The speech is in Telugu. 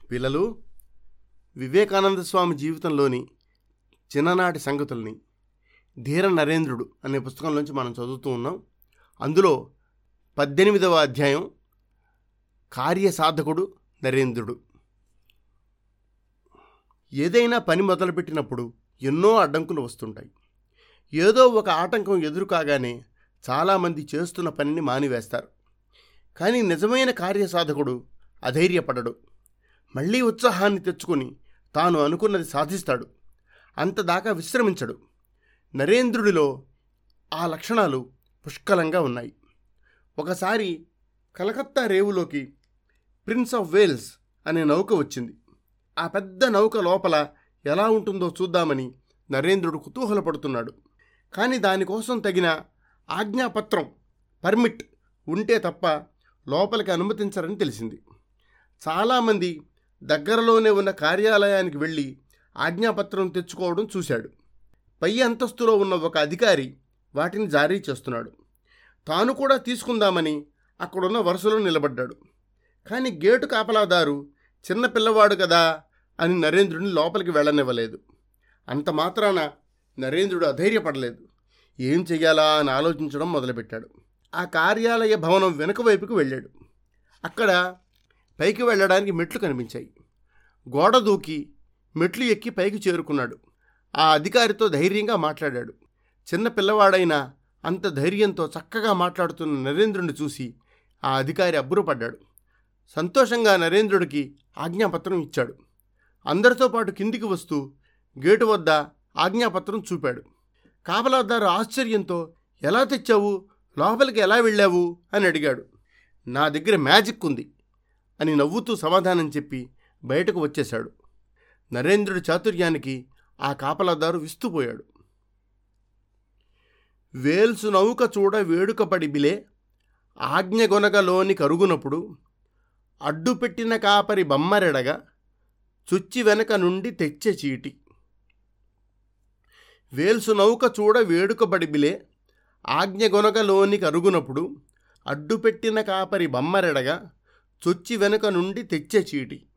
పిల్లలు వివేకానంద స్వామి జీవితంలోని చిన్ననాటి సంగతుల్ని ధీర నరేంద్రుడు అనే పుస్తకంలోంచి మనం చదువుతూ ఉన్నాం అందులో పద్దెనిమిదవ అధ్యాయం కార్యసాధకుడు నరేంద్రుడు ఏదైనా పని మొదలుపెట్టినప్పుడు ఎన్నో అడ్డంకులు వస్తుంటాయి ఏదో ఒక ఆటంకం ఎదురు కాగానే చాలామంది చేస్తున్న పనిని మానివేస్తారు కానీ నిజమైన కార్యసాధకుడు అధైర్యపడడు మళ్ళీ ఉత్సాహాన్ని తెచ్చుకొని తాను అనుకున్నది సాధిస్తాడు అంతదాకా విశ్రమించడు నరేంద్రుడిలో ఆ లక్షణాలు పుష్కలంగా ఉన్నాయి ఒకసారి కలకత్తా రేవులోకి ప్రిన్స్ ఆఫ్ వేల్స్ అనే నౌక వచ్చింది ఆ పెద్ద నౌక లోపల ఎలా ఉంటుందో చూద్దామని నరేంద్రుడు కుతూహలపడుతున్నాడు కానీ దానికోసం తగిన ఆజ్ఞాపత్రం పర్మిట్ ఉంటే తప్ప లోపలికి అనుమతించరని తెలిసింది చాలామంది దగ్గరలోనే ఉన్న కార్యాలయానికి వెళ్ళి ఆజ్ఞాపత్రం తెచ్చుకోవడం చూశాడు పై అంతస్తులో ఉన్న ఒక అధికారి వాటిని జారీ చేస్తున్నాడు తాను కూడా తీసుకుందామని అక్కడున్న వరుసలో నిలబడ్డాడు కానీ గేటు కాపలాదారు చిన్న పిల్లవాడు కదా అని నరేంద్రుడిని లోపలికి వెళ్ళనివ్వలేదు అంత మాత్రాన నరేంద్రుడు అధైర్యపడలేదు ఏం చెయ్యాలా అని ఆలోచించడం మొదలుపెట్టాడు ఆ కార్యాలయ భవనం వెనుక వైపుకు వెళ్ళాడు అక్కడ పైకి వెళ్ళడానికి మెట్లు కనిపించాయి గోడ దూకి మెట్లు ఎక్కి పైకి చేరుకున్నాడు ఆ అధికారితో ధైర్యంగా మాట్లాడాడు చిన్న పిల్లవాడైనా అంత ధైర్యంతో చక్కగా మాట్లాడుతున్న నరేంద్రుడిని చూసి ఆ అధికారి అబ్బురపడ్డాడు సంతోషంగా నరేంద్రుడికి ఆజ్ఞాపత్రం ఇచ్చాడు అందరితో పాటు కిందికి వస్తూ గేటు వద్ద ఆజ్ఞాపత్రం చూపాడు కాపలాదారు ఆశ్చర్యంతో ఎలా తెచ్చావు లోపలికి ఎలా వెళ్ళావు అని అడిగాడు నా దగ్గర మ్యాజిక్ ఉంది అని నవ్వుతూ సమాధానం చెప్పి బయటకు వచ్చేశాడు నరేంద్రుడి చాతుర్యానికి ఆ కాపలాదారు విస్తుపోయాడు వేల్సు నౌక చూడ వేడుకపడి బిలే ఆజ్ఞగొనగలోని కరుగునప్పుడు అడ్డుపెట్టిన కాపరి బమ్మరెడగా చుచ్చి వెనక నుండి తెచ్చే చీటి వేల్సు నౌక చూడ వేడుకబడి బిలే ఆజ్ఞగొనగలోని కరుగునప్పుడు అడ్డుపెట్టిన కాపరి బమ్మరెడగా చొచ్చి వెనుక నుండి తెచ్చే చీటి